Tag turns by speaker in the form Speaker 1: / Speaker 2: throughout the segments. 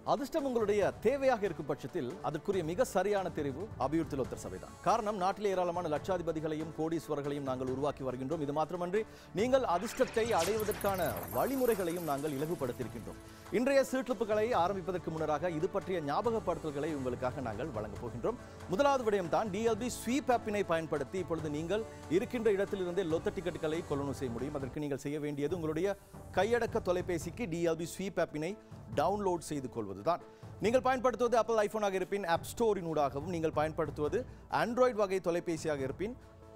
Speaker 1: அதிர்ஷ்டம் உங்களுடைய தேவையாக இருக்கும் பட்சத்தில் அதற்குரிய மிக சரியான தெரிவு அபிவிருத்தி லோத்தர் சபைதான் காரணம் நாட்டிலே ஏராளமான லட்சாதிபதிகளையும் கோடீஸ்வரர்களையும் நாங்கள் உருவாக்கி வருகின்றோம் இது மாத்திரமன்றி நீங்கள் அதிர்ஷ்டத்தை அடைவதற்கான வழிமுறைகளையும் நாங்கள் இலகுபடுத்தியிருக்கின்றோம் இன்றைய சீட்லிப்புகளை ஆரம்பிப்பதற்கு முன்னராக இது பற்றிய ஞாபகப்படுத்தல்களை உங்களுக்காக நாங்கள் வழங்கப் போகின்றோம் முதலாவது விடயம் தான் டிஎல்பி ஸ்வீப் ஆப்பினை பயன்படுத்தி இப்பொழுது நீங்கள் இருக்கின்ற இடத்திலிருந்தே லொத்த டிக்கெட்டுகளை கொள்ளணும் செய்ய முடியும் அதற்கு நீங்கள் செய்ய வேண்டியது உங்களுடைய கையடக்க தொலைபேசிக்கு டிஎல்பி ஸ்வீப் ஆப்பினை டவுன்லோட் செய்து கொள்வதுதான் நீங்கள் பயன்படுத்துவது ஆப்பிள் ஐபோனாக இருப்பின் ஆப் ஸ்டோரின் ஊடாகவும் நீங்கள் பயன்படுத்துவது ஆண்ட்ராய்டு வகை தொலைபேசியாக இருப்பின்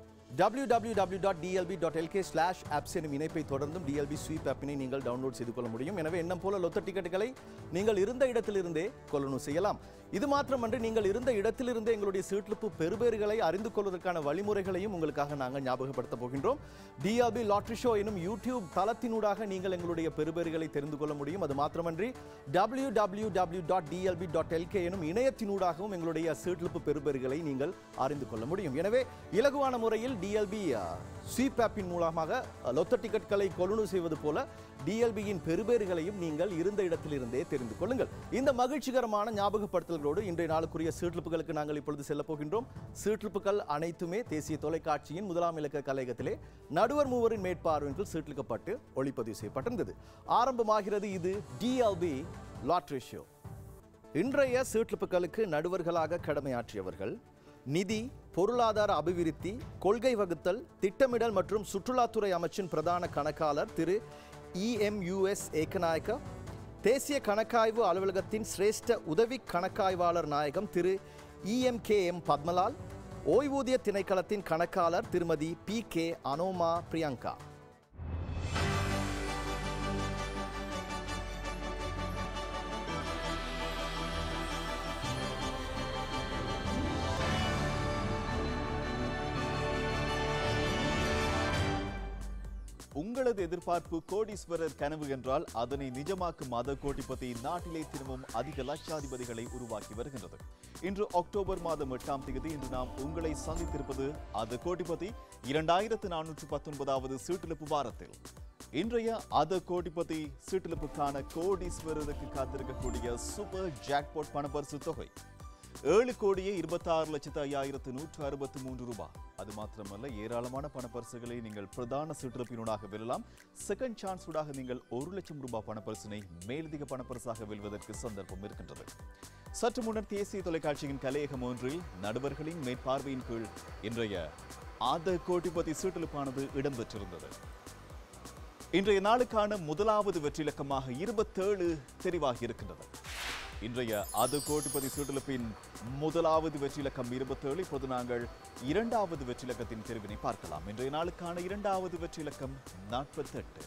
Speaker 1: www.dlb.lk ஸ்லாஷ் ஆப்ஸ் எனும் இணைப்பை தொடர்ந்தும் டிஎல்பி ஸ்வீப் ஆப்பினை நீங்கள் டவுன்லோட் செய்து கொள்ள முடியும் எனவே எண்ணம் போல லொத்த டிக்கெட்டுகளை நீங்கள் இருந்த இடத்திலிருந்தே கொள்ளணும் செய்யலாம் இது மாத்திரமன்றி நீங்கள் இருந்த இடத்திலிருந்தே எங்களுடைய சீட்லிப்பு பெறுபேறுகளை அறிந்து கொள்வதற்கான வழிமுறைகளையும் உங்களுக்காக நாங்கள் ஞாபகப்படுத்த போகின்றோம் டிஆர்பி லாட்ரி ஷோ எனும் யூடியூப் தளத்தினூடாக நீங்கள் எங்களுடைய பெறுபேறுகளை தெரிந்து கொள்ள முடியும் அது மாத்திரமன்றி www.dlb.lk டாட் எனும் இணையத்தினூடாகவும் எங்களுடைய சீட்லிப்பு பெறுபேறுகளை நீங்கள் அறிந்து கொள்ள முடியும் எனவே இலகுவான முறையில் டிஎல்பி ஸ்வீப் ஆப்பின் மூலமாக அஹ், லொத்த டிக்கெட்களை கொள்ளுணு செய்வது போல டிஎல்பியின் பெறுபேறுகளையும் நீங்கள் இருந்த இடத்திலிருந்தே தெரிந்து கொள்ளுங்கள் இந்த மகிழ்ச்சிகரமான ஞாபகப்படுத்தல்களோடு இன்றைய நாளுக்குரிய சீட்லிப்புகளுக்கு நாங்கள் இப்பொழுது செல்ல போகின்றோம் சீட்லிப்புகள் அனைத்துமே தேசிய தொலைக்காட்சியின் முதலாம் இலக்க கலையகத்திலே நடுவர் மூவரின் மேற்பார்வையின் கீழ் சீட்லிக்கப்பட்டு ஒளிப்பதிவு செய்யப்பட்டிருந்தது ஆரம்பமாகிறது இது டிஎல்பி லாட்ரி ஷோ இன்றைய சீட்லிப்புகளுக்கு நடுவர்களாக கடமையாற்றியவர்கள் நிதி பொருளாதார அபிவிருத்தி கொள்கை வகுத்தல் திட்டமிடல் மற்றும் சுற்றுலாத்துறை அமைச்சின் பிரதான கணக்காளர் திரு இஎம்யூஎஸ் ஏக்கநாயக்க தேசிய கணக்காய்வு அலுவலகத்தின் சிரேஷ்ட உதவி கணக்காய்வாளர் நாயகம் திரு இஎம்கேஎம் பத்மலால் ஓய்வூதிய திணைக்களத்தின் கணக்காளர் திருமதி பி கே அனோமா பிரியங்கா
Speaker 2: உங்களது எதிர்பார்ப்பு கோடீஸ்வரர் கனவு என்றால் அதனை நிஜமாக்கும் மத கோட்டிபதி நாட்டிலே தினமும் அதிக லட்சாதிபதிகளை உருவாக்கி வருகின்றது இன்று அக்டோபர் மாதம் எட்டாம் தேதி இன்று நாம் உங்களை சந்தித்திருப்பது அது கோட்டிபதி இரண்டாயிரத்து நானூற்று பத்தொன்பதாவது சீட்டிழப்பு வாரத்தில் இன்றைய அத கோடிபதி சீட்டிழப்புக்கான கோடீஸ்வரருக்கு காத்திருக்கக்கூடிய சூப்பர் ஜாக்பாட் பணப்பரிசு தொகை ஏழு கோடியே இருபத்தாறு லட்சத்து ஐயாயிரத்து நூற்று அறுபத்து மூன்று ரூபாய் அது மாத்திரமல்ல ஏராளமான பணப்பரிசுகளை நீங்கள் பிரதான சுற்றுப்பினூடாக வெல்லலாம் செகண்ட் சான்ஸ் ஊடாக நீங்கள் ஒரு லட்சம் ரூபாய் பணப்பரிசினை மேலதிக பணப்பரிசாக வெல்வதற்கு சந்தர்ப்பம் இருக்கின்றது சற்று முன்னர் தேசிய தொலைக்காட்சியின் கலையகம் ஒன்றில் நடுவர்களின் மேற்பார்வையின் கீழ் இன்றைய ஆத கோடிபதி சீட்டெழுப்பானது இடம்பெற்றிருந்தது இன்றைய நாளுக்கான முதலாவது வெற்றிலக்கமாக இருபத்தேழு தெரிவாகி இருக்கின்றது இன்றைய அது கோட்டிபதி சுடலுப்பின் முதலாவது வெற்றிலக்கம் இருபத்தேழு இப்போது நாங்கள் இரண்டாவது வெற்றிலக்கத்தின் தெரிவினை பார்க்கலாம் இன்றைய நாளுக்கான இரண்டாவது வெற்றிலக்கம் நாற்பத்தெட்டு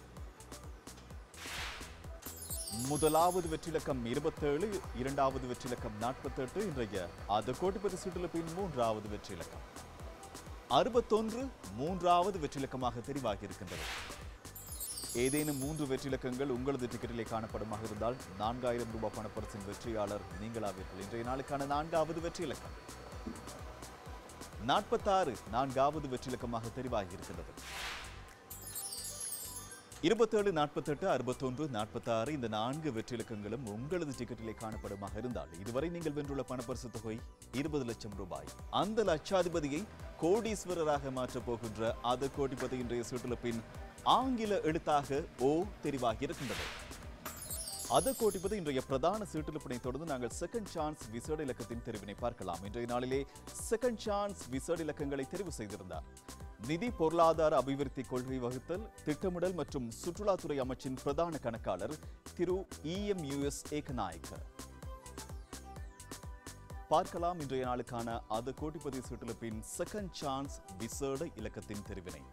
Speaker 2: முதலாவது வெற்றிலக்கம் இருபத்தேழு இரண்டாவது வெற்றிலக்கம் நாற்பத்தெட்டு இன்றைய அது கோட்டிபதி சுடலுப்பின் மூன்றாவது வெற்றிலக்கம் அறுபத்தொன்று மூன்றாவது வெற்றிலக்கமாக தெரிவாகி இருக்கின்றது ஏதேனும் மூன்று வெற்றிலக்கங்கள் உங்களது டிக்கெட்டிலே காணப்படுமாக இருந்தால் நான்காயிரம் ரூபாய் பணப்பரிசின் வெற்றியாளர் நீங்களாவீர்கள் இன்றைய நாளுக்கான நான்காவது வெற்றிலக்கம் நாற்பத்தாறு நான்காவது வெற்றிலக்கமாக தெரிவாகி இருக்கின்றது இருபத்தேழு நாற்பத்தெட்டு அறுபத்தொன்று நாற்பத்தாறு இந்த நான்கு வெற்றிலக்கங்களும் உங்களது டிக்கெட்டிலே காணப்படுமாக இருந்தால் இதுவரை நீங்கள் வென்றுள்ள பணப்பரிசு தொகை இருபது லட்சம் ரூபாய் அந்த லட்சாதிபதியை கோடீஸ்வரராக மாற்றப் போகின்ற அது கோடிபதி இன்றைய சுற்றுலப்பின் ஆங்கில எழுத்தாக ஓ தெரிவாகி இருக்கின்றது அது கோட்டிப்பது இன்றைய பிரதான சீட்டிழப்பினை தொடர்ந்து நாங்கள் செகண்ட் சான்ஸ் விசேட இலக்கத்தின் தெரிவினை பார்க்கலாம் இன்றைய நாளிலே செகண்ட் சான்ஸ் விசேட இலக்கங்களை தெரிவு செய்திருந்தார் நிதி பொருளாதார அபிவிருத்தி கொள்கை வகுத்தல் திட்டமிடல் மற்றும் சுற்றுலாத்துறை அமைச்சின் பிரதான கணக்காளர் திரு இஎம்யூஎஸ் ஏகநாயக்கர் பார்க்கலாம் இன்றைய நாளுக்கான அது கோட்டிப்பதி சுற்றுலப்பின் செகண்ட் சான்ஸ் விசேட இலக்கத்தின் தெரிவினை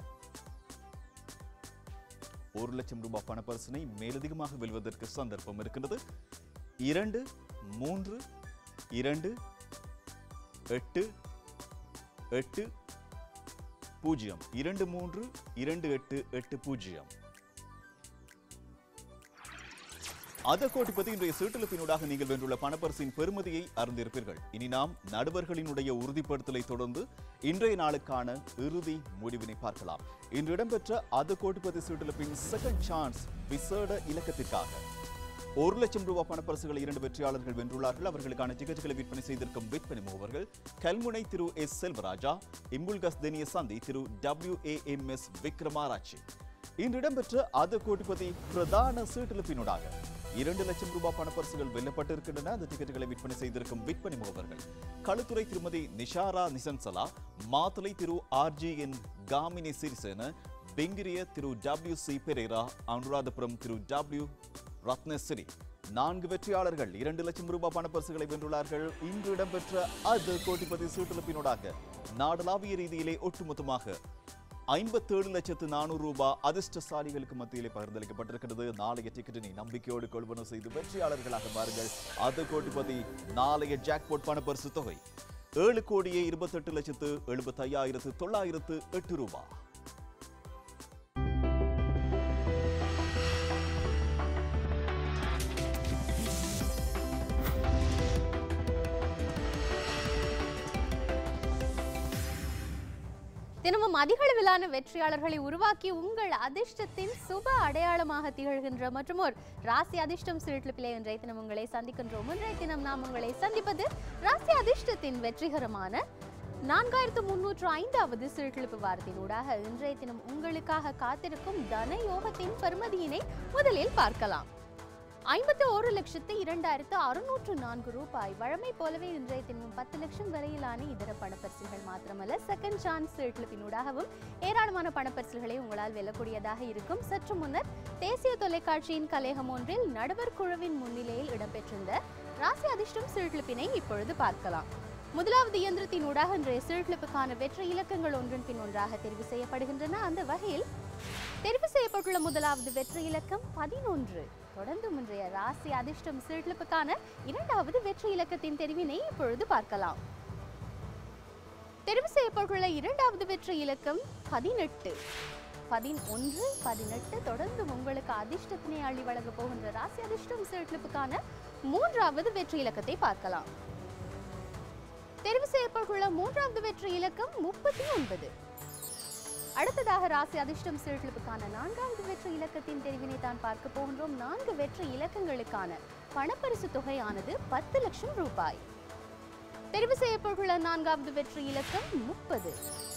Speaker 2: ஒரு லட்சம் ரூபாய் பணப்பரிசினை மேலதிகமாக வெல்வதற்கு சந்தர்ப்பம் இருக்கின்றது இரண்டு மூன்று இரண்டு எட்டு எட்டு பூஜ்ஜியம் இரண்டு மூன்று இரண்டு எட்டு எட்டு பூஜ்ஜியம் அத கோட்டிப்பதி இன்றைய சீட்டெழுப்பினூடாக நீங்கள் வென்றுள்ள பணப்பரிசின் பெருமதியை அறிந்திருப்பீர்கள் இனி நாம் நடுவர்களினுடைய உறுதிப்படுத்தலை தொடர்ந்து இன்றைய நாளுக்கான இறுதி முடிவினை பார்க்கலாம் இன்று இடம்பெற்ற அத கோட்டிப்பதி சீட்டெழுப்பின் செகண்ட் சான்ஸ் விசேட இலக்கத்திற்காக ஒரு லட்சம் ரூபாய் பணப்பரிசுகளை இரண்டு வெற்றியாளர்கள் வென்றுள்ளார்கள் அவர்களுக்கான டிக்கெட்டுகளை விற்பனை செய்திருக்கும் விற்பனை முகவர்கள் கல்முனை திரு எஸ் செல்வராஜா இம்புல்கஸ் தெனிய சந்தி திரு W A M S Wickramarachchi இன்று இடம்பெற்ற அது கோடிபதி பிரதான சீட்டிழப்பினூடாக இரண்டு லட்சம் ரூபாய் பணப்பரிசுகள் வெல்லப்பட்டிருக்கின்றன அந்த டிக்கெட்டுகளை விற்பனை செய்திருக்கும் விற்பனை முகவர்கள் களுத்துறை திருமதி நிஷாரா நிசன்சலா மாத்தலை திரு ஆர்ஜி என் காமினி சிறிசேன பெங்கிரிய திரு டபிள்யூ சி பெரேரா அனுராதபுரம் திரு டபிள்யூ ரத்னசிரி நான்கு வெற்றியாளர்கள் இரண்டு லட்சம் ரூபாய் பணப்பரிசுகளை வென்றுள்ளார்கள் இன்று இடம்பெற்ற அது கோடிபதி சீட்டிழப்பினூடாக நாடளாவிய ரீதியிலே ஒட்டுமொத்தமாக ஐம்பத்தேழு லட்சத்து நானூறு ரூபாய் அதிர்ஷ்டசாலிகளுக்கு மத்தியிலே பகிர்ந்தளிக்கப்பட்டிருக்கிறது நாளைய டிக்கெட்டினை நம்பிக்கையோடு கொள்வனவு செய்து வெற்றியாளர்களாக பாருங்கள் அது கோடிபதி நாளைய ஜாக்பாட் பணப்பரிசு தொகை ஏழு கோடியே இருபத்தெட்டு லட்சத்து எழுபத்தையாயிரத்து தொள்ளாயிரத்து எட்டு ரூபாய்
Speaker 3: தினமும் அதிகளவிலான வெற்றியாளர்களை உருவாக்கி உங்கள் அதிர்ஷ்டத்தின் சுப அடையாளமாக திகழ்கின்ற மற்றும் ஒரு ராசி அதிர்ஷ்டம் சீட்லிப்பிலே இன்றைய தினம் உங்களை சந்திக்கின்றோம் இன்றைய தினம் நாம் உங்களை சந்திப்பது ராசி அதிர்ஷ்டத்தின் வெற்றிகரமான நான்காயிரத்து முன்னூற்று ஐந்தாவது சீட்லிப்பு வாரத்தினூடாக இன்றைய தினம் உங்களுக்காக காத்திருக்கும் தன யோகத்தின் பெருமதியினை முதலில் பார்க்கலாம் ஐம்பத்தி ஒரு லட்சத்து இரண்டாயிரத்து அறுநூற்று நான்கு ரூபாய் வழமை போலவே இன்றைய தினமும் பத்து லட்சம் வரையிலான இதர பணப்பரிசுகள் மாத்திரமல்ல செகண்ட் சான்ஸ் சீட்லிப்பினூடாகவும் ஏராளமான பணப்பரிசுகளை உங்களால் வெல்லக்கூடியதாக இருக்கும் சற்று முன்னர் தேசிய தொலைக்காட்சியின் கலையகம் ஒன்றில் நடுவர் குழுவின் முன்னிலையில் இடம்பெற்றிருந்த ராசி அதிர்ஷ்டம் சீட்லிப்பினை இப்பொழுது பார்க்கலாம் முதலாவது இயந்திரத்தினூடாக இன்றைய சீட்லிப்புக்கான வெற்றி இலக்கங்கள் ஒன்றன் பின் ஒன்றாக தெரிவு செய்யப்படுகின்றன அந்த வகையில் தெரிவு செய்யப்பட்டுள்ள முதலாவது வெற்றி இலக்கம் பதினொன்று தொடர்ந்து இன்றைய ராசி அதிர்ஷ்டம் சீட்லிப்புக்கான இரண்டாவது வெற்றி இலக்கத்தின் தெரிவினை இப்பொழுது பார்க்கலாம் தெரிவு செய்யப்பட்டுள்ள இரண்டாவது வெற்றி இலக்கம் பதினெட்டு பதினொன்று பதினெட்டு தொடர்ந்து உங்களுக்கு அதிர்ஷ்டத்தினை அள்ளி வழங்க போகின்ற ராசி அதிர்ஷ்டம் சீட்லிப்புக்கான மூன்றாவது வெற்றி இலக்கத்தை பார்க்கலாம் தெரிவு செய்யப்பட்டுள்ள மூன்றாவது வெற்றி இலக்கம் முப்பத்தி ஒன்பது அடுத்ததாக ராசி அதிர்ஷ்டம் சீழ்களுக்கான நான்காவது வெற்றி இலக்கத்தின் தெரிவினை தான் பார்க்க போகின்றோம் நான்கு வெற்றி இலக்கங்களுக்கான பணப்பரிசு தொகையானது பத்து லட்சம் ரூபாய் தெரிவு செய்யப்பட்டுள்ள நான்காவது வெற்றி இலக்கம் முப்பது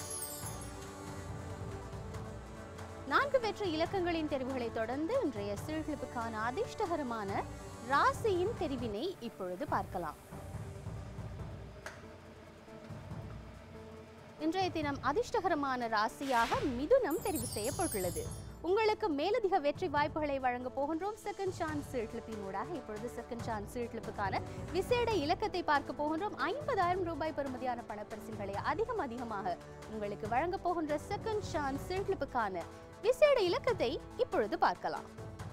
Speaker 3: நான்கு வெற்றி இலக்கங்களின் தெரிவுகளை தொடர்ந்து இன்றைய சீழ்களுக்கான அதிர்ஷ்டகரமான ராசியின் தெரிவினை இப்பொழுது பார்க்கலாம் இன்றைய தினம் அதிர்ஷ்டகரமான ராசியாக மிதுனம் தெரிவு செய்யப்பட்டுள்ளது உங்களுக்கு மேலதிக வெற்றி வாய்ப்புகளை வழங்க போகின்றோம் செகண்ட் சான்ஸ் சீட்லிப்பினூடாக இப்பொழுது செகண்ட் சான்ஸ் சீட்லிப்புக்கான விசேட இலக்கத்தை பார்க்க போகின்றோம் ஐம்பதாயிரம் ரூபாய் பெறுமதியான பணப்பரிசுகளை அதிகம் அதிகமாக உங்களுக்கு வழங்க போகின்ற செகண்ட் சான்ஸ் சீட்லிப்புக்கான விசேட இலக்கத்தை இப்பொழுது பார்க்கலாம்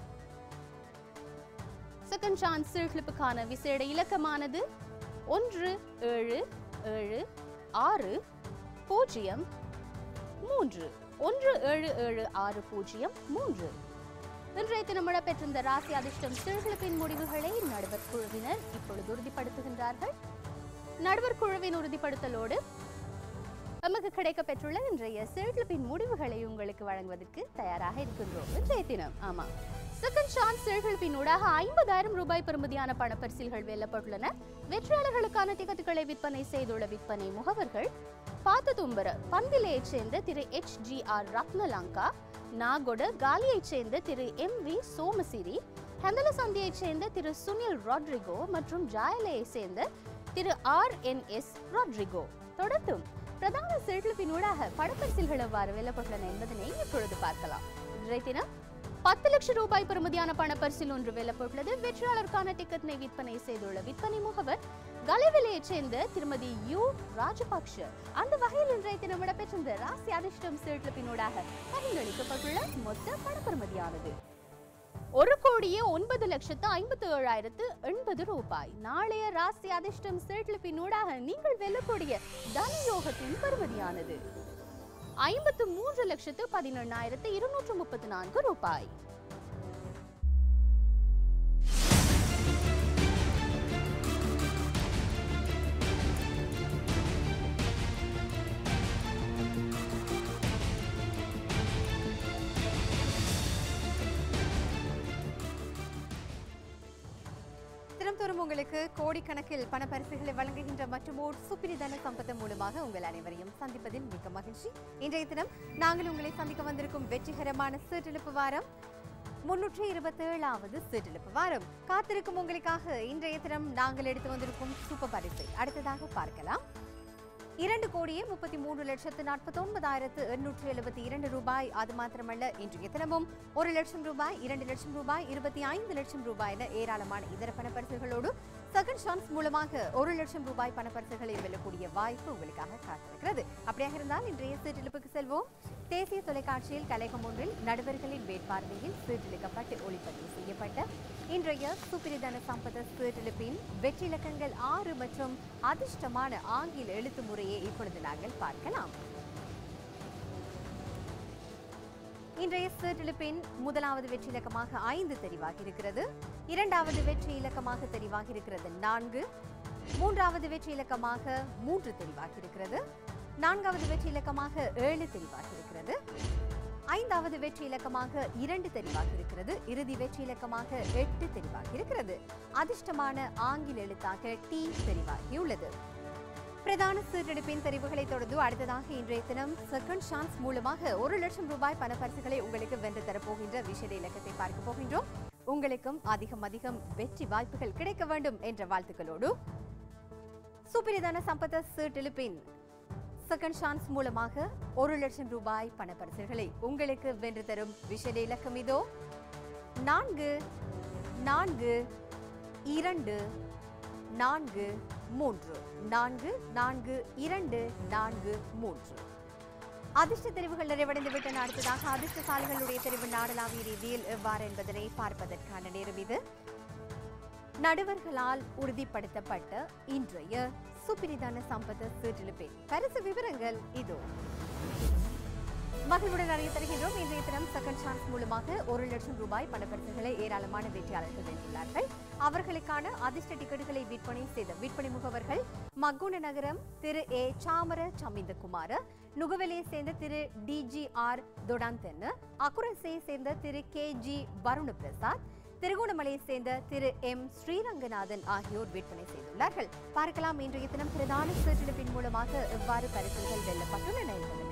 Speaker 3: செகண்ட் சான்ஸ் சீட்லிப்புக்கான விசேட இலக்கமானது ஒன்று ஏழு ஏழு ஆறு பூஜ்ஜியம் மூன்று ஒன்று ஏழு ஏழு ஆறு பூஜ்ஜியம் மூன்று இன்றைய தினம் இடம்பெற்றிருந்த ராசி அதிர்ஷ்டம் சிறுகிழப்பின் முடிவுகளை நடுவர் குழுவினர் இப்பொழுது உறுதிப்படுத்துகின்றார்கள் நடுவர் குழுவின் உறுதிப்படுத்தலோடு நமக்கு கிடைக்கப்பெற்றுள்ள இன்றைய சிறுகிழப்பின் முடிவுகளை உங்களுக்கு வழங்குவதற்கு தயாராக இருக்கின்றோம் இன்றைய தினம் ஆமா செகண்ட் சான்ஸ் சிறுகிழப்பின் ஊடாக ஐம்பதாயிரம் ரூபாய் பெறுமதியான பணப்பரிசில்கள் வெல்லப்பட்டுள்ளன வெற்றியாளர்களுக்கான டிக்கெட்டுகளை விற்பனை செய்துள்ள விற்பனை முகவர்கள் பாத்ததும்பர பந்திலையைச் சேர்ந்த திரு H G R Ratnalanka Nagoda காலியைச் சேர்ந்த திரு எம் வி சோமசிரி ஹெந்தலசந்தியைச் சேர்ந்த திரு சுனில் ராட்ரிகோ மற்றும் ஜாயலையை சேர்ந்த திரு ஆர் என் எஸ் ராட்ரிகோ தொடர்ந்தும் பிரதான செழிப்பினூடாக பணப்பரிசில்கள் எவ்வாறு வெல்லப்பட்டுள்ளன என்பதனை இப்பொழுது பார்க்கலாம் இன்றைய தினம் பத்து லட்சம் ரூபாய் பெறுமதியான பணப்பரிசில் ஒன்று வெல்லப்பட்டுள்ளது வெற்றியாளருக்கான டிக்கெட்டினை விற்பனை செய்துள்ள விற்பனை முகவர் கலைவிலையைச் சேர்ந்த திருமதி யு ராஜபக்ஷ அந்த வகையில் இன்றைய தினம் இடம்பெற்றிருந்த ராசி அதிர்ஷ்டம் சீட்லிப்பினூடாக பரிந்தளிக்கப்பட்டுள்ள மொத்த பணப்பெறுமதியானது ஒரு கோடியே ஒன்பது லட்சத்து ஐம்பத்து ஏழாயிரத்து எண்பது ரூபாய் நாளைய ராசி அதிர்ஷ்டம் சீட்லிப்பினூடாக நீங்கள் வெல்லக்கூடிய தனயோகத்தின் பெறுமதியானது ஐம்பத்து மூன்று லட்சத்து பதினெண்ணாயிரத்து இருநூற்று முப்பத்து நான்கு ரூபாய்
Speaker 4: உங்களுக்கு கோடிக்கணக்கில் பணப்பரிசுகளை வழங்குகின்ற மற்றும் ஓர் சுப்பிரிதன சம்பத்தம் மூலமாக உங்கள் அனைவரையும் சந்திப்பதில் மிக்க மகிழ்ச்சி இன்றைய தினம் நாங்கள் உங்களை சந்திக்க வந்திருக்கும் வெற்றிகரமான சீட்டெழுப்பு வாரம் முன்னூற்றி இருபத்தி ஏழாவது சீட்டெழுப்பு வாரம் காத்திருக்கும் உங்களுக்காக இன்றைய தினம் நாங்கள் எடுத்து வந்திருக்கும் சூப்பர் பரிசை அடுத்ததாக பார்க்கலாம் இரண்டு கோடியே முப்பத்தி மூன்று லட்சத்து நாற்பத்தி ஒன்பதாயிரத்து எண்ணூற்று எழுபத்தி இரண்டு ரூபாய் அது மாத்திரமல்ல இன்றைய தினமும் ஒரு லட்சம் ரூபாய் இரண்டு லட்சம் ரூபாய் இருபத்தி ஐந்து லட்சம் ரூபாய் என ஏராளமான இதர பணப்பரிசுகளோடு செகண்ட் சான்ஸ் மூலமாக ஒரு லட்சம் ரூபாய் பணப்பரிசுகளை வெல்லக்கூடிய வாய்ப்பு உங்களுக்காக காத்திருக்கிறது அப்படியாக இருந்தால் இன்றைய சீட்டெழுப்புக்கு செல்வோம் தேசிய தொலைக்காட்சியில் கலைகம் ஒன்றில் நடுவர்களின் வேட்பார்வையில் சீட்டெழுக்கப்பட்டு ஒளிப்பதிவு செய்யப்பட்ட இன்றைய சுப்பிரிதன சம்பத சீட்டெழுப்பின் வெற்றி இலக்கங்கள் ஆறு மற்றும் அதிர்ஷ்டமான ஆங்கில எழுத்து முறையை இப்பொழுது நாங்கள் பார்க்கலாம் இன்றைய சீட்டெழுப்பின் முதலாவது வெற்றி இலக்கமாக ஐந்து தெரிவாகி இருக்கிறது இரண்டாவது வெற்றி இலக்கமாக தெரிவாகி இருக்கிறது நான்கு மூன்றாவது வெற்றி இலக்கமாக மூன்று தெரிவாகி இருக்கிறது நான்காவது வெற்றி இலக்கமாக ஏழு தெரிவாகி இருக்கிறது ஐந்தாவது வெற்றி இலக்கமாக இரண்டு தெரிவாகி இருக்கிறது இறுதி வெற்றி இலக்கமாக எட்டு தெரிவாகி இருக்கிறது அதிர்ஷ்டமான ஆங்கில எழுத்தாக டி தெரிவாகியுள்ளது பிரதான சீட்டெடுப்பின் தெரிவுகளை தொடர்ந்து அடுத்ததாக இன்றைய தினம் செகண்ட் சான்ஸ் மூலமாக ஒரு லட்சம் ரூபாய் பணப்பரிசுகளை உங்களுக்கு வென்று தரப்போகின்ற விசேட இலக்கத்தை பார்க்க போகின்றோம் உங்களுக்கும் அதிகம் அதிகம் வெற்றி வாய்ப்புகள் கிடைக்க வேண்டும் என்ற வாழ்த்துக்களோடு சுப்பிரதான சம்பத்த சீட்டெழுப்பின் செகண்ட் சான்ஸ் மூலமாக ஒரு லட்சம் ரூபாய் பணப்பரிசுகளை உங்களுக்கு வென்று தரும் விசேட இலக்கம் இதோ நான்கு நான்கு இரண்டு நான்கு மூன்று நான்கு நான்கு இரண்டு நான்கு மூன்று அதிர்ஷ்ட தெரிவுகள் நிறைவடைந்து விட்டன அடுத்ததாக அதிர்ஷ்டசாலிகளுடைய தெரிவு நாடளாவிய ரீதியில் எவ்வாறு என்பதனை பார்ப்பதற்கான நேரம் இது நடுவர்களால் உறுதிப்படுத்தப்பட்ட இன்றைய சுப்பிரிதான சம்பத சீட்டெழுப்பின் பரிசு விவரங்கள் இதோ மகிழ்வுடன் அறிய தருகின்றோம் இன்றைய தினம் செகண்ட் சான்ஸ் மூலமாக ஒரு லட்சம் ரூபாய் பணப்பரிசுகளை ஏராளமான வெற்றியாளர்கள் வென்றுள்ளார்கள் அவர்களுக்கான அதிர்ஷ்ட டிக்கெட்டுகளை விற்பனை செய்த விற்பனை முகவர்கள் மக்குண நகரம் திரு ஏ சாமர சமிந்தகுமார நுகவெளியை சேர்ந்த திரு டிஜிஆர் தொடாந்தன் அக்குரசையை சேர்ந்த திரு கே ஜி வருண பிரசாத் திருகோணமலையை சேர்ந்த திரு எம் ஸ்ரீரங்கநாதன் ஆகியோர் விற்பனை செய்துள்ளார்கள் பார்க்கலாம் இன்றைய தினம் பிரதான சீட்டெடுப்பின் மூலமாக எவ்வாறு பரிசுகள் வெல்லப்பட்டுள்ளன என்பதனை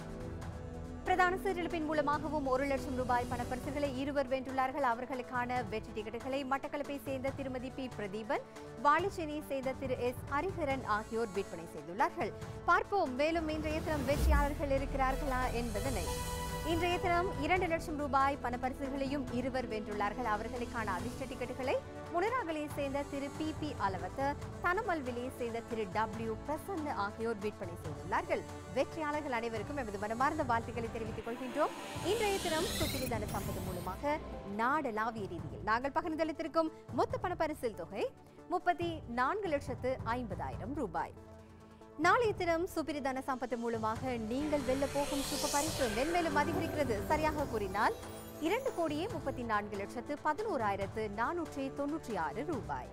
Speaker 4: பிரதான சீரழிப்பின் மூலமாகவும் ஒரு லட்சம் ரூபாய் பணப்பரிசுகளை இருவர் வென்றுள்ளார்கள் அவர்களுக்கான வெற்றி டிக்கெட்டுகளை மட்டக்களப்பை சேர்ந்த திருமதி பி பிரதீபன் வாலிச்சேனியை சேர்ந்த திரு எஸ் ஹரிஹரன் ஆகியோர் விற்பனை செய்துள்ளார்கள் பார்ப்போம் மேலும் இன்றைய தினம் வெற்றியாளர்கள் இருக்கிறார்களா என்பதனை இன்றைய தினம் இரண்டு லட்சம் ரூபாய் பணப்பரிசுகளையும் இருவர் வென்றுள்ளார்கள் அவர்களுக்கான அதிர்ஷ்ட டிக்கெட்டுகளை முனராகலையை சேர்ந்த திரு பி பி அலவத்த தனமல்விலையை சேர்ந்த திரு டபிள்யூ பிரசன்ன ஆகியோர் விற்பனை செய்துள்ளார்கள் வெற்றியாளர்கள் அனைவருக்கும் எமது மனமார்ந்த வாழ்த்துக்களை தெரிவித்துக் கொள்கின்றோம் இன்றைய தினம் சுத்திரிதான சம்பது மூலமாக நாடளாவிய ரீதியில் நாங்கள் பகிர்ந்தளித்திருக்கும் மொத்த பணப்பரிசில் தொகை முப்பத்தி நான்கு லட்சத்து ஐம்பதாயிரம் ரூபாய் நாளைய தினம் சுப்பிரிதான சம்பத்து மூலமாக நீங்கள் வெல்ல போகும் சுப்ப பரிசு மென்மேலும் அதிகரிக்கிறது சரியாக கூறினால் இரண்டு கோடியே முப்பத்தி நான்கு லட்சத்து பதினோராயிரத்து நானூற்றி தொன்னூற்றி ஆறு ரூபாய்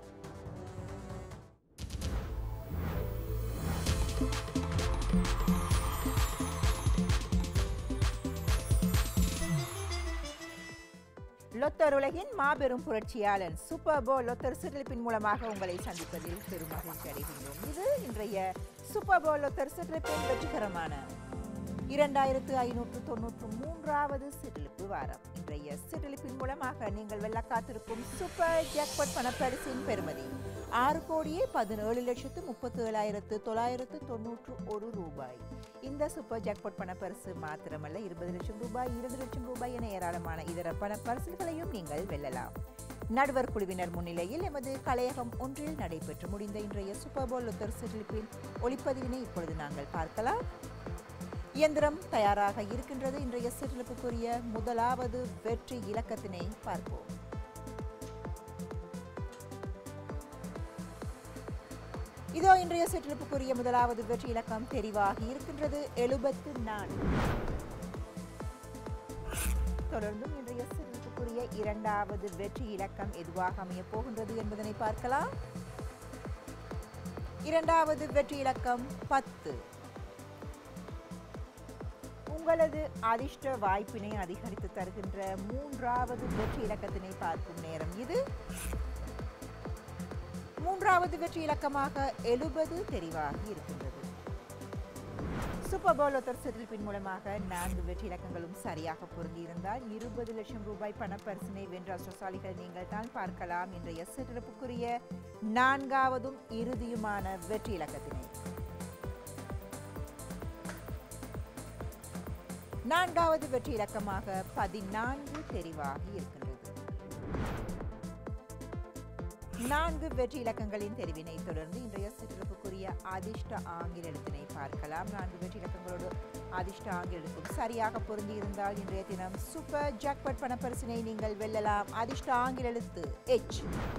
Speaker 5: லொத்தர் உலகின் மாபெரும் புரட்சியாளன் சூப்பர் போ லொத்தர் சிறப்பின் மூலமாக உங்களை சந்திப்பதில் பெரும் மகிழ்ச்சி அடைகின்றோம் இது இன்றைய சூப்பர் போ லொத்தர் சிறப்பின் வெற்றிகரமான இரண்டாயிரத்து ஐநூற்று தொன்னூற்று மூன்றாவது சிறிலிப்பு வாரம் இன்றைய சிறிலிப்பின் மூலமாக நீங்கள் வெல்ல காத்திருக்கும் சூப்பர் ஜாக்பாட் பணப்பரிசின் பெறுமதி ஆறு கோடியே பதினேழு லட்சத்து முப்பத்தி ஏழாயிரத்து தொள்ளாயிரத்து தொன்னூற்று ஒரு ரூபாய் இந்த சூப்பர் ஜாக்பாட் பணப்பரிசு மாத்திரமல்ல இருபது லட்சம் ரூபாய் இருபது லட்சம் ரூபாய் என ஏராளமான இதர பணப்பரிசுகளையும் நீங்கள் வெல்லலாம் நடுவர் குழுவினர் முன்னிலையில் எமது கலையகம் ஒன்றில் நடைபெற்று முடிந்த இன்றைய சூப்பர் போல் லொத்தர் சிறிலிப்பின் ஒளிப்பதிவினை இப்பொழுது நாங்கள் பார்க்கலாம் இயந்திரம் தயாராக இருக்கின்றது இன்றைய சிறிலிப்புக்குரிய முதலாவது வெற்றி இலக்கத்தினை பார்ப்போம் இதோ இன்றைய சிற்றிலிப்புக்குரிய முதலாவது வெற்றி இலக்கம் தெரிவாகி இருக்கின்றது எழுபத்து நான்கு தொடர்ந்தும் இன்றைய சிற்றிலிப்புக்குரிய இரண்டாவது வெற்றி இலக்கம் எதுவாக அமையப் போகின்றது என்பதனை பார்க்கலாம் இரண்டாவது வெற்றி இலக்கம் பத்து உங்களது அதிர்ஷ்ட வாய்ப்பினை அதிகரித்து தருகின்ற மூன்றாவது வெற்றி இலக்கத்தினை பார்க்கும் நேரம் இது மூன்றாவது வெற்றி இலக்கமாக எழுபது தெரிவாகி இருக்கின்றது சூப்பர் பவுல் ஒத்தர் செட்டில்பின் மூலமாக நான்கு வெற்றி இலக்கங்களும் சரியாக பொருந்தியிருந்தால் இருபது லட்சம் ரூபாய் பணப்பரிசினை வென்ற அஷ்டசாலிகள் நீங்கள் தான் பார்க்கலாம் இன்றைய செட்டிலப்புக்குரிய நான்காவதும் இறுதியுமான வெற்றி இலக்கத்தினை நான்காவது வெற்றி இலக்கமாக பதினான்கு தெரிவாகி இருக்கின்றது நான்கு வெற்றி இலக்கங்களின் தெரிவினை தொடர்ந்து இன்றைய சிறப்புக்குரிய அதிர்ஷ்ட ஆங்கில எழுத்தினை பார்க்கலாம் நான்கு வெற்றி இலக்கங்களோடு அதிர்ஷ்ட ஆங்கில எழுத்தும் சரியாக பொருந்தி இருந்தால் இன்றைய தினம் சூப்பர் ஜாக்பட் பணப்பரிசினை நீங்கள் வெல்லலாம் அதிர்ஷ்ட ஆங்கில எழுத்து எச்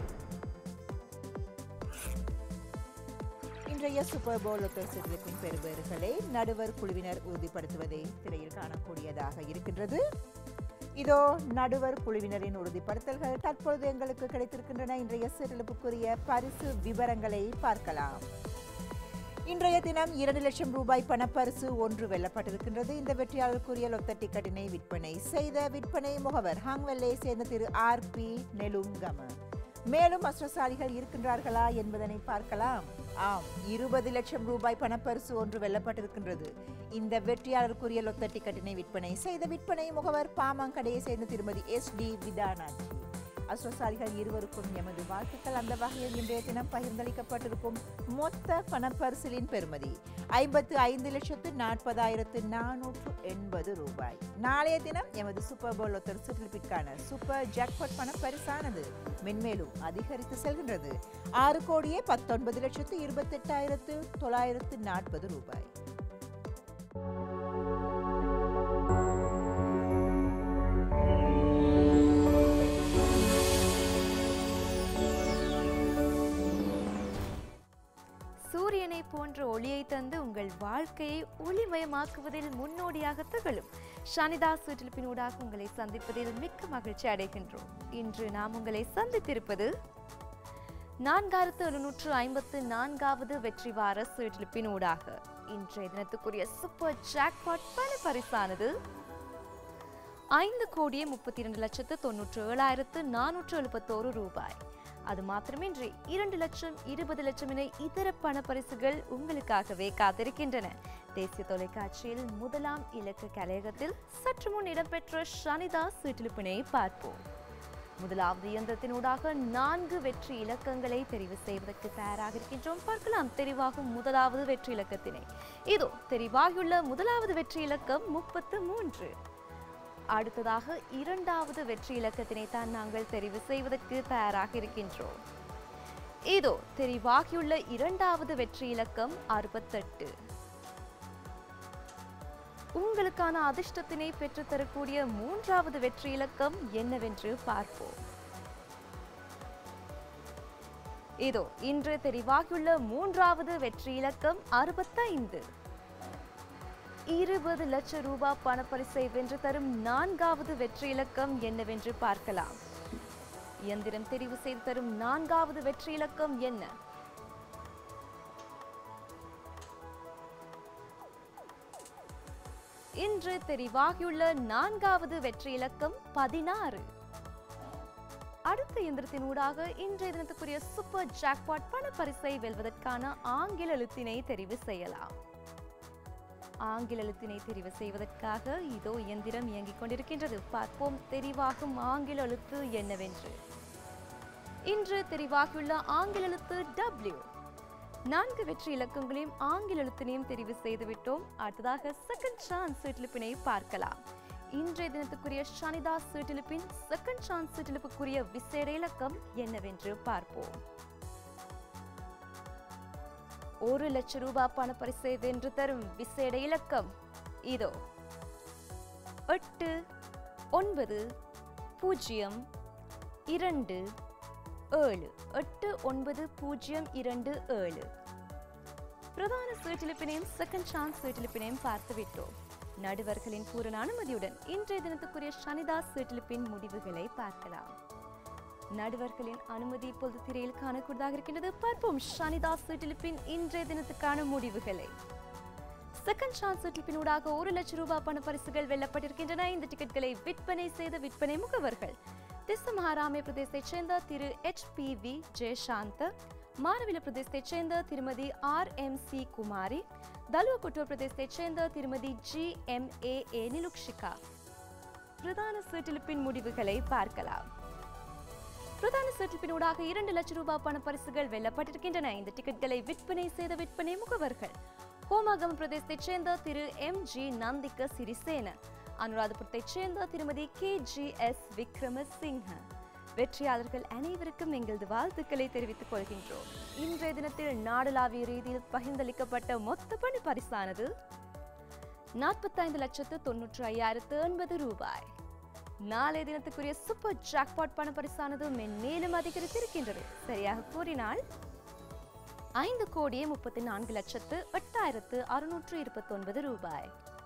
Speaker 5: இன்றைய சூப்பர் பவுல் ஒத்தரசின் பெறுபேறுகளை நடுவர் குழுவினர் உறுதிப்படுத்துவதை திரையில் காணக்கூடியதாக இருக்கின்றது இதோ நடுவர் குழுவினரின் உறுதிப்படுத்தல்கள் தற்பொழுது எங்களுக்கு கிடைத்திருக்கின்றன இன்றைய சிறப்புக்குரிய பரிசு விவரங்களை பார்க்கலாம் இன்றைய தினம் இரண்டு லட்சம் ரூபாய் பணப்பரிசு ஒன்று வெல்லப்பட்டிருக்கின்றது இந்த வெற்றியாளருக்குரிய லொத்த டிக்கெட்டினை விற்பனை செய்த விற்பனை முகவர் ஹாங்வெல்லை சேர்ந்த திரு ஆர் பி நெலுங்கம மேலும் அஸ்ரசாலிகள் இருக்கின்றார்களா என்பதனை பார்க்கலாம் ஆம் இருபது லட்சம் ரூபாய் பணப்பரிசு ஒன்று வெல்லப்பட்டிருக்கின்றது இந்த வெற்றியாளருக்குரிய லொத்த டிக்கெட்டினை விற்பனை செய்த விற்பனை முகவர் பாமங்கடையை சேர்ந்த திருமதி எஸ் டி விதானாட்சி அஸ்வசாலிகள் இருவருக்கும் எமது வாழ்த்துக்கள் அந்த வகையில் இன்றைய தினம் பகிர்ந்தளிக்கப்பட்டிருக்கும் மொத்த பணப்பரிசிலின் பெறுமதி ஐம்பத்து ஐந்து லட்சத்து நாற்பதாயிரத்து நானூற்று எண்பது ரூபாய் நாளைய தினம் எமது சூப்பர் பவுல் ஒத்தர் சுற்றிலிப்பிற்கான சூப்பர் ஜாக்பாட் பணப்பரிசானது மென்மேலும் அதிகரித்து செல்கின்றது ஆறு கோடியே பத்தொன்பது லட்சத்து இருபத்தெட்டாயிரத்து தொள்ளாயிரத்து நாற்பது ரூபாய்
Speaker 6: சூரியனை போன்ற ஒளியை தந்து உங்கள் வாழ்க்கையை ஒளிமயமாக்குவதில் முன்னோடியாக திகழும் ஷனிதா சுற்றிலிப்பினூடாக உங்களை சந்திப்பதில் மிக்க மகிழ்ச்சி அடைகின்றோம் இன்று நாம் உங்களை சந்தித்திருப்பது நான்காயிரத்து எழுநூற்று ஐம்பத்து நான்காவது வெற்றி வார சுற்றிலிப்பினூடாக இன்றைய தினத்துக்குரிய சூப்பர் ஜாக்பாட் பண பரிசானது ஐந்து கோடியே முப்பத்தி இரண்டு லட்சத்து தொன்னூற்று ஏழாயிரத்து நானூற்று எழுபத்தோரு ரூபாய் அது மாத்திரமின்றி இரண்டு லட்சம் இருபது லட்சம் என இதர பண பரிசுகள் உங்களுக்காகவே காத்திருக்கின்றன தேசிய தொலைக்காட்சியில் முதலாம் இலக்க கலையகத்தில் சற்று முன் இடம்பெற்ற ஷனிதா சீட்டிலிப்பினை பார்ப்போம் முதலாவது இயந்திரத்தினூடாக நான்கு வெற்றி இலக்கங்களை தெரிவு செய்வதற்கு தயாராக இருக்கின்றோம் பார்க்கலாம் தெரிவாகும் முதலாவது வெற்றி இலக்கத்தினை இதோ தெரிவாகியுள்ள முதலாவது வெற்றி இலக்கம் முப்பத்து மூன்று அடுத்ததாக இரண்டாவது வெற்றி இலக்கத்தினை தான் நாங்கள் தெரிவு செய்வதற்கு தயாராக இருக்கின்றோம் இதோ தெரிவாகியுள்ள இரண்டாவது வெற்றி இலக்கம் அறுபத்தெட்டு உங்களுக்கான அதிர்ஷ்டத்தினை பெற்றுத்தரக்கூடிய மூன்றாவது வெற்றி இலக்கம் என்னவென்று பார்ப்போம் இதோ இன்று தெரிவாகியுள்ள மூன்றாவது வெற்றி இலக்கம் அறுபத்தைந்து இருபது லட்சம் ரூபாய் பணப்பரிசை வென்று தரும் நான்காவது வெற்றி இலக்கம் என்னவென்று பார்க்கலாம் இயந்திரம் தெரிவு செய்து தரும் நான்காவது வெற்றி இலக்கம் என்ன இன்று தெரிவாகியுள்ள நான்காவது வெற்றி இலக்கம் பதினாறு அடுத்த இயந்திரத்தின் ஊடாக இன்றைய தினத்துக்குரிய சூப்பர் ஜாக்பாட் பணப்பரிசை வெல்வதற்கான ஆங்கில எழுத்தினை தெரிவு செய்யலாம் ஆங்கில எழுத்தினை தெரிவு செய்வதற்காக இதோ இயந்திரம் இயங்கிக் கொண்டிருக்கின்றது பார்ப்போம் தெரிவாகும் ஆங்கில எழுத்து என்னவென்று இன்று தெரிவாகியுள்ள ஆங்கில எழுத்து டபிள்யூ நான்கு வெற்றி இலக்கங்களையும் ஆங்கில எழுத்தினையும் தெரிவு செய்துவிட்டோம் அடுத்ததாக செகண்ட் சான்ஸ் சீட்டிலிப்பினை பார்க்கலாம் இன்றைய தினத்துக்குரிய ஷனிதா சீட்டிலிப்பின் செகண்ட் சான்ஸ் சீட்டிலிப்புக்குரிய விசேட இலக்கம் என்னவென்று பார்ப்போம் ஒரு லட்சம் ரூபாய் பணப்பரிசை வென்று தரும் விசேட இலக்கம் இதோ எட்டு ஒன்பது பூஜ்ஜியம் இரண்டு ஏழு எட்டு ஒன்பது பூஜ்ஜியம் இரண்டு ஏழு பிரதான சீட்டிலிப்பினையும் செகண்ட் சான்ஸ் சீட்டிலிப்பினையும் பார்த்து விட்டோம் நடுவர்களின் பூரண அனுமதியுடன் இன்றைய தினத்துக்குரிய சனிதாஸ் சீட்டிலிப்பின் முடிவுகளை பார்க்கலாம் நடுவர்களின் அனுமதி இப்பொழுது திரையில் காணக்கூடியதாக இருக்கின்றது பார்ப்போம் ஷனிதாஸ் சீட்டிலிப்பின் இன்றைய தினத்துக்கான முடிவுகளை செகண்ட் சான்ஸ் சீட்டிலிப்பினூடாக ஒரு லட்சம் ரூபாய் பண பரிசுகள் வெல்லப்பட்டிருக்கின்றன இந்த டிக்கெட்களை விற்பனை செய்த விற்பனை முகவர்கள் திசு மகாராமே பிரதேசத்தைச் சேர்ந்த திரு H P V Jayasanth Marawila பிரதேசத்தைச் சேர்ந்த திருமதி ஆர் எம் சி குமாரி தலுவக்குட்டூர் பிரதேசத்தைச் சேர்ந்த திருமதி ஜி எம் ஏ ஏ நிலுக்ஷிகா பிரதான சீட்டிலிப்பின் முடிவுகளை பார்க்கலாம் பிரதான சீட்டிலிப்பினூடாக இரண்டு லட்சம் ரூபாய் பண பரிசுகள் வெல்லப்பட்டிருக்கின்றன இந்த டிக்கெட்களை விற்பனை செய்த விற்பனை முகவர்கள் கோமாகம் பிரதேசத்தைச் சேர்ந்த திரு எம் ஜி நந்திக சிறிசேன அனுராதபுரத்தைச் சேர்ந்த திருமதி கே ஜி எஸ் விக்ரமசிங்க வெற்றியாளர்கள் அனைவருக்கும் எங்களது வாழ்த்துக்களை தெரிவித்துக் கொள்கின்றோம் இன்றைய தினத்தில் நாடளாவிய ரீதியில் பகிர்ந்தளிக்கப்பட்ட மொத்த பணி பரிசானது நாற்பத்தைந்து லட்சத்து தொன்னூற்று ஐயாயிரத்து எண்பது ரூபாய் நாளைய தினத்துக்குரிய சூப்பர் ஜாக்பாட் பண பரிசானது மென்மேலும் அதிகரித்திருக்கின்றது சரியாக கூறினால் ஐந்து கோடியே முப்பத்தி நான்கு லட்சத்து எட்டாயிரத்து அறுநூற்று இருபத்தி ஒன்பது ரூபாய்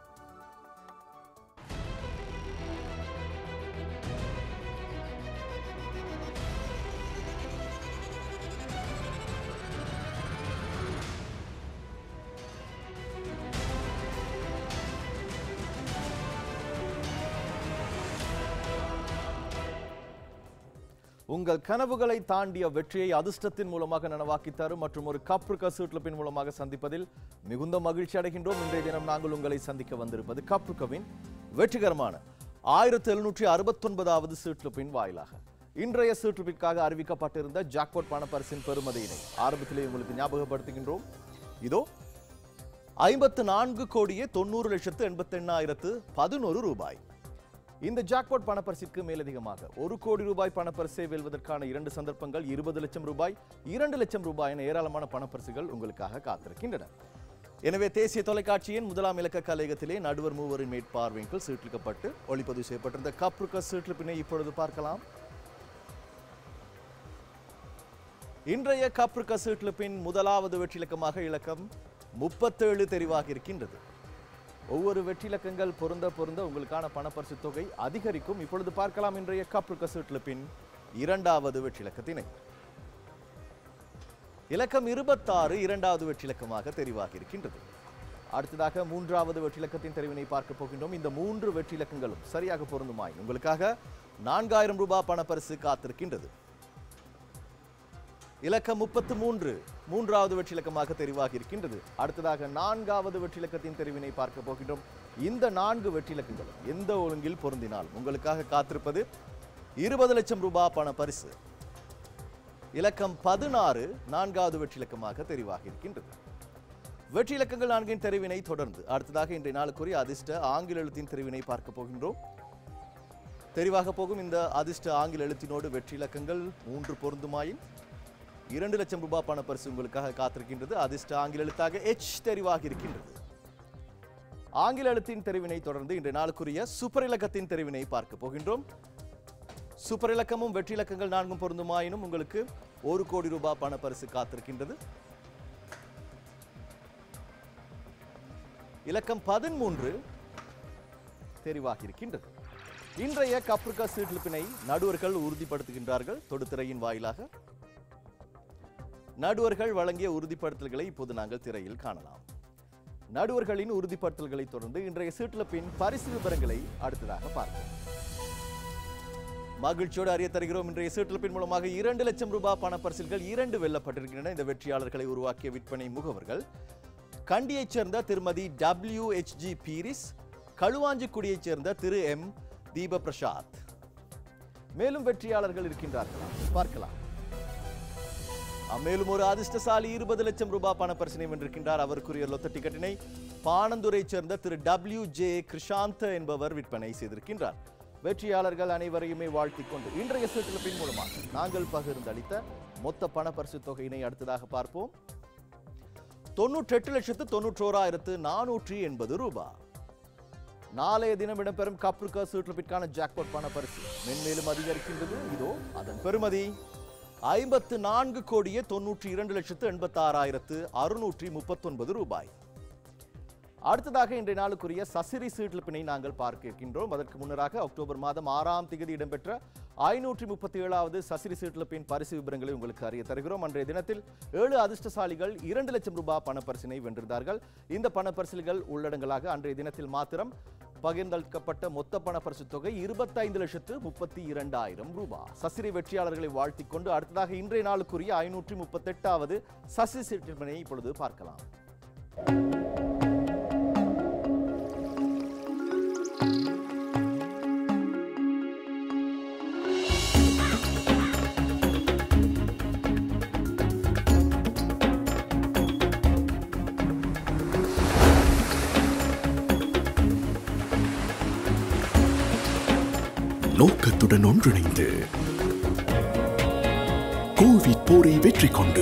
Speaker 1: உங்கள் கனவுகளை தாண்டிய வெற்றியை அதிர்ஷ்டத்தின் மூலமாக நனவாக்கி தரும் மற்றும் ஒரு கப்ருக்க சீட்லப்பின் மூலமாக சந்திப்பதில் மிகுந்த மகிழ்ச்சி அடைகின்றோம் இன்றைய தினம் நாங்கள் உங்களை சந்திக்க வந்திருப்பது கப்ருக்கவின் வெற்றிகரமான ஆயிரத்தி எழுநூற்றி அறுபத்தொன்பதாவது சீட்லப்பின் வாயிலாக இன்றைய சீட்லப்பிற்காக அறிவிக்கப்பட்டிருந்த ஜாக்பாட் பணப்பரிசின் பெறுமதியினை ஆரம்பத்திலே உங்களுக்கு ஞாபகப்படுத்துகின்றோம் இதோ ஐம்பத்து நான்கு கோடியே தொண்ணூறு லட்சத்து எண்பத்தி எண்ணாயிரத்து பதினோரு ரூபாய் இந்த ஜாக்பாட் பணப்பரிசிற்கு மேலதிகமாக ஒரு கோடி ரூபாய் பணப்பரிசை வெல்வதற்கான இரண்டு சந்தர்ப்பங்கள் இருபது லட்சம் ரூபாய் இரண்டு லட்சம் ரூபாய் என ஏராளமான பணப்பரிசுகள் உங்களுக்காக காத்திருக்கின்றன எனவே தேசிய தொலைக்காட்சியின் முதலாம் இலக்க கலையகத்திலே நடுவர் மூவரின் மேற்பார்வையின் கீழ் சீட்டிலிக்கப்பட்டு ஒளிப்பதிவு செய்யப்பட்டிருந்த கப்ருக்க சீட்டிலிப்பினை இப்பொழுது பார்க்கலாம் இன்றைய கப்ருக்க சீட்டிலிப்பின் முதலாவது வெற்றிலக்கமாக இலக்கம் முப்பத்தேழு தெரிவாகி இருக்கின்றது ஒவ்வொரு வெற்றிலக்கங்கள் பொருந்த பொருந்த உங்களுக்கான பணப்பரிசு தொகை அதிகரிக்கும் இப்பொழுது பார்க்கலாம் இன்றைய கப்ருக்க சீட்டிலிப்பின் இரண்டாவது வெற்றிலக்கத்தினை இலக்கம் இருபத்தாறு இரண்டாவது வெற்றிலக்கமாக தெரிவாகி இருக்கின்றது அடுத்ததாக மூன்றாவது வெற்றிலக்கத்தின் தெரிவினை பார்க்க போகின்றோம் இந்த மூன்று வெற்றிலக்கங்களும் சரியாக பொருந்துமாய் உங்களுக்காக நான்காயிரம் ரூபாய் பணப்பரிசு காத்திருக்கின்றது இலக்கம் முப்பத்து மூன்று மூன்றாவது வெற்றிலக்கமாக தெரிவாகி இருக்கின்றது அடுத்ததாக நான்காவது வெற்றிலக்கத்தின் தெரிவினை பார்க்க போகின்றோம் இந்த நான்கு வெற்றிலக்கங்கள் எந்த ஒழுங்கில் பொருந்தினால் உங்களுக்காக காத்திருப்பது இருபது லட்சம் ரூபாய் பண பரிசு இலக்கம் பதினாறு நான்காவது வெற்றிலக்கமாக தெரிவாகி இருக்கின்றது வெற்றிலக்கங்கள் நான்கின் தெரிவினை தொடர்ந்து அடுத்ததாக இன்றைய நாளுக்குரிய அதிர்ஷ்ட ஆங்கில எழுத்தின் தெரிவினை பார்க்க போகின்றோம் தெரிவாக போகும் இந்த அதிர்ஷ்ட ஆங்கில எழுத்தினோடு வெற்றிலக்கங்கள் மூன்று பொருந்துமாயின் இரண்டு லட்சம் ரூபாய் பணப்பரிசு உங்களுக்காக காத்திருக்கின்றது அதிர்ஷ்ட ஆங்கில எழுத்தாக எச் தெரிவாகி இருக்கின்றது ஆங்கில எழுத்தின் தெரிவினை தொடர்ந்து இன்றைய நாளுக்குரிய சூப்பர் இலக்கத்தின் தெரிவினை பார்க்க போகின்றோம் சூப்பர் இலக்கமும் வெற்றி இலக்கங்கள் நான்கும் பொருந்துமாயினும் உங்களுக்கு ஒரு கோடி ரூபாய் பணப்பரிசு காத்திருக்கின்றது இலக்கம் பதிமூன்று தெரிவாகி இருக்கின்றது இன்றைய கப்ருக்கா சீட்லிப்பினை நடுவர்கள் உறுதிப்படுத்துகின்றார்கள் தொடுதிரையின் வாயிலாக நடுவர்கள் வழங்கிய உறுதிப்படுத்தல்களை இப்போது நாங்கள் திரையில் காணலாம் நடுவர்களின் உறுதிப்படுத்தல்களை தொடர்ந்து இன்றைய சீட்டிலப்பின் பரிசு விவரங்களை அடுத்ததாக பார்ப்போம் மகிழ்ச்சியோடு அறிய தருகிறோம் இன்றைய சீட்டிலப்பின் மூலமாக இரண்டு லட்சம் ரூபாய் பணப்பரிசில்கள் இரண்டு வெல்லப்பட்டிருக்கின்றன இந்த வெற்றியாளர்களை உருவாக்கிய விற்பனை முகவர்கள் கண்டியைச் சேர்ந்த திருமதி டபிள்யூ ஜி பீரிஸ் களுவாஞ்சிக்குடியைச் சேர்ந்த திரு எம் தீப பிரசாத் மேலும் வெற்றியாளர்கள் இருக்கின்றார்களா பார்க்கலாம் மேலும் ஒரு அதிர்ஷ்டசாலி இருபது லட்சம் ரூபாய் பணப்பரிசனை வென்றிருக்கின்றார் அவருக்குரிய லொத்த டிக்கெட்டினை பாணந்துரைச் சேர்ந்த திரு டபிள்யூ ஜே கிருஷாந்த் என்பவர் விற்பனை செய்திருக்கின்றார் வெற்றியாளர்கள் அனைவரையுமே வாழ்த்திக் கொண்டு இன்றைய சீட்டிலப்பின் மூலமாக நாங்கள் பகிர்ந்தளித்த மொத்த பணப்பரிசு தொகையினை அடுத்ததாக பார்ப்போம் தொண்ணூற்றெட்டு லட்சத்து தொண்ணூற்றோராயிரத்து நானூற்றி எண்பது ரூபாய் நாளைய தினம் இடம்பெறும் கப்ருக்கா சீட்லப்பிற்கான ஜாக்பாட் பண பரிசு மென்மேலும் அதிகரிக்கின்றது இதோ அதன் பெறுமதி ஐம்பத்து நான்கு கோடியே தொன்னூற்றி இரண்டு லட்சத்து எண்பத்தி ஆறாயிரத்து அறுநூற்றி முப்பத்தொன்பது ரூபாய் அடுத்ததாக இன்றைய நாளுக்குரிய சசிரி சீட்லிப்பினை நாங்கள் பார்க்க இருக்கின்றோம் அதற்கு முன்னராக அக்டோபர் மாதம் ஆறாம் தேதி இடம்பெற்ற ஐநூற்றி முப்பத்தி ஏழாவது சசிரி சீட்லிப்பின் பரிசு விவரங்களை உங்களுக்கு அறிய தருகிறோம் அன்றைய தினத்தில் ஏழு அதிர்ஷ்டசாலிகள் இரண்டு லட்சம் ரூபாய் பணப்பரிசினை வென்றிருந்தார்கள் இந்த பணப்பரிசில்கள் உள்ளடங்களாக அன்றைய தினத்தில் மாத்திரம் பகிர்ந்தளிக்கப்பட்ட மொத்த பண பரிசு தொகை இருபத்தைந்து லட்சத்து முப்பத்தி இரண்டாயிரம் ரூபாய் சசிரி வெற்றியாளர்களை வாழ்த்திக் கொண்டு அடுத்ததாக இன்றைய நாளுக்குரிய ஐநூற்றி முப்பத்தெட்டாவது சசி சிற்றினை இப்பொழுது பார்க்கலாம்
Speaker 7: நோக்கத்துடன் ஒன்றிணைந்து கோவிட் போரை வெற்றி கொண்டு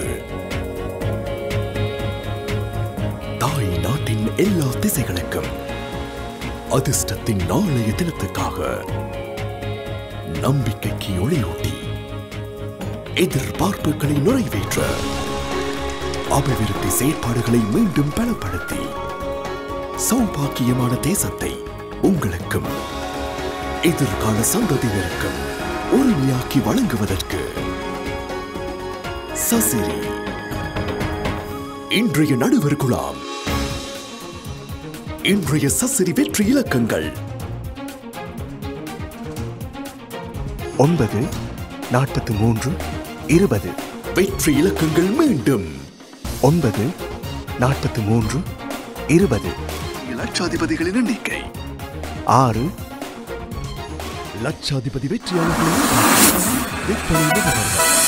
Speaker 7: தாய் நாட்டின் எல்லா திசைகளுக்கும் அதிர்ஷ்டத்தின் நாளைய தினத்துக்காக நம்பிக்கைக்கு ஒளியூட்டி எதிர்பார்ப்புகளை நிறைவேற்ற அபிவிருத்தி செயற்பாடுகளை மீண்டும் பலப்படுத்தி சௌபாக்கியமான தேசத்தை உங்களுக்கும் எதிர்கால சந்ததியினருக்கும் உரிமையாக்கி வழங்குவதற்கு சசிரி இன்றைய நடுவர் குழாம் இன்றைய சசிரி வெற்றி இலக்கங்கள்
Speaker 8: ஒன்பது நாற்பத்து மூன்று இருபது
Speaker 7: வெற்றி இலக்கங்கள் மீண்டும்
Speaker 8: ஒன்பது நாற்பத்து மூன்று இருபது
Speaker 7: லட்சாதிபதிகளின் எண்ணிக்கை
Speaker 8: ஆறு
Speaker 7: லட்சாதிபதி வெற்றியாளர்களின் விற்பனை முகவர்கள்